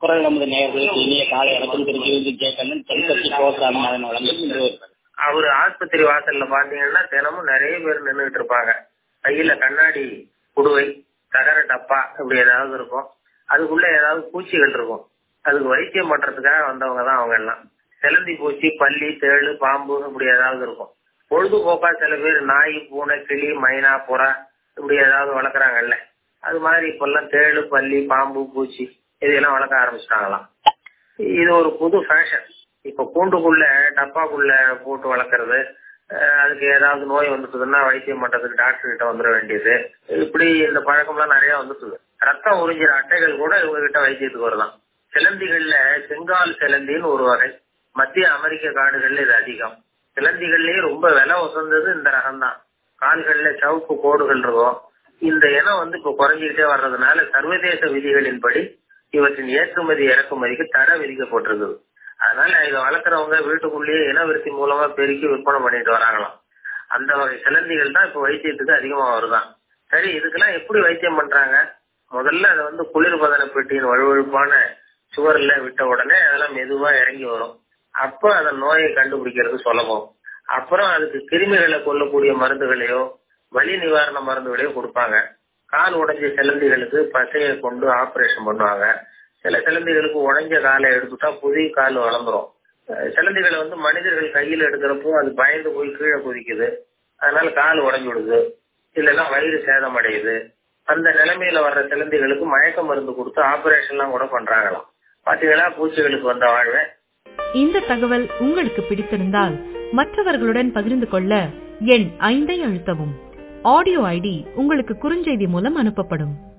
குரல் நமது நேயர்களுக்கு இனிய காலை வணக்கம் திருச்சி ஜெயகண்ணன் தென்கட்சி கோசாமநாதன் வழங்குகின்ற அவரு ஆஸ்பத்திரி வாசல்ல பாத்தீங்கன்னா தினமும் நிறைய பேர் நின்றுட்டு இருப்பாங்க கையில கண்ணாடி குடுவை தகர டப்பா இப்படி ஏதாவது இருக்கும் அதுக்குள்ள ஏதாவது பூச்சிகள் இருக்கும் அதுக்கு வைத்தியம் பண்றதுக்காக வந்தவங்க தான் அவங்க எல்லாம் சிலந்தி பூச்சி பல்லி தேளு பாம்பு இப்படி ஏதாவது இருக்கும் பொழுதுபோக்கா சில பேர் நாய் பூனை கிளி மைனா புறா இப்படி ஏதாவது வளர்க்குறாங்கல்ல அது மாதிரி இப்பெல்லாம் தேளு பல்லி பாம்பு பூச்சி இதெல்லாம் வளர்க்க ஆரம்பிச்சிட்டாங்களாம் இது ஒரு புது ஃபேஷன் இப்ப கூண்டுக்குள்ள டப்பாக்குள்ள போட்டு வளர்க்கறது அஹ் அதுக்கு ஏதாவது நோய் வந்துட்டுதுன்னா வைத்தியம் பண்றதுக்கு டாக்டர் கிட்ட வந்துட வேண்டியது இப்படி இந்த பழக்கம்லாம் நிறைய வந்துட்டுது ரத்தம் உறிஞ்சிற அட்டைகள் கூட இவங்க கிட்ட வைத்தியத்துக்கு வருதான் சிலந்திகள்ல செங்கால் சிலந்தின்னு ஒரு வகை மத்திய அமெரிக்க காடுகள்ல இது அதிகம் சிலந்திகள்லயே ரொம்ப விலை உசந்தது இந்த ரகம் தான் கால்கள்ல சவுப்பு கோடுகள் இருக்கும் இந்த இனம் வந்து இப்ப குறைஞ்சிக்கிட்டே வர்றதுனால சர்வதேச விதிகளின்படி இவற்றின் ஏற்றுமதி இறக்குமதிக்கு தடை விதிக்கப்பட்டிருக்குது அதனால இதை வளர்க்குறவங்க வீட்டுக்குள்ளேயே இனவிருத்தி மூலமா பெருக்கி விற்பனை பண்ணிட்டு வராங்களாம் அந்த வகை சிலந்திகள் தான் இப்ப வைத்தியத்துக்கு அதிகமா வருதான் சரி இதுக்கெல்லாம் எப்படி வைத்தியம் பண்றாங்க முதல்ல அதை வந்து குளிர்பதன பெட்டியின் வழுவழுப்பான சுவர்ல விட்ட உடனே அதெல்லாம் மெதுவா இறங்கி வரும் அப்ப அதன் நோயை கண்டுபிடிக்கிறது சுலபம் அப்புறம் அதுக்கு கிருமிகளை கொல்லக்கூடிய மருந்துகளையோ வலி நிவாரண மருந்துகளையோ கொடுப்பாங்க கால் உடைஞ்ச சிலந்திகளுக்கு பசையை கொண்டு ஆபரேஷன் பண்ணுவாங்க சில சிலந்திகளுக்கு உடைஞ்ச காலை எடுத்துட்டா புதிய கால் வளர்ந்துரும் அஹ் சிலந்திகளை வந்து மனிதர்கள் கையில் எடுக்கிறப்போ அது பயந்து போய் கீழே குதிக்குது அதனால கால் உடைஞ்சு விடுது இல்லைன்னா வயிறு சேதம் அடையுது அந்த நிலைமையில வர்ற சிலந்திகளுக்கு மயக்க மருந்து கொடுத்து ஆபரேஷன்லாம் கூட பண்றாங்களாம் பாத்தீங்களா பூச்சிகளுக்கு வந்த வாழ்வை இந்த தகவல் உங்களுக்கு பிடித்திருந்தால் மற்றவர்களுடன் பகிர்ந்து கொள்ள எண் ஐந்தை அழுத்தவும் ஆடியோ ஐடி உங்களுக்கு குறுஞ்செய்தி மூலம் அனுப்பப்படும்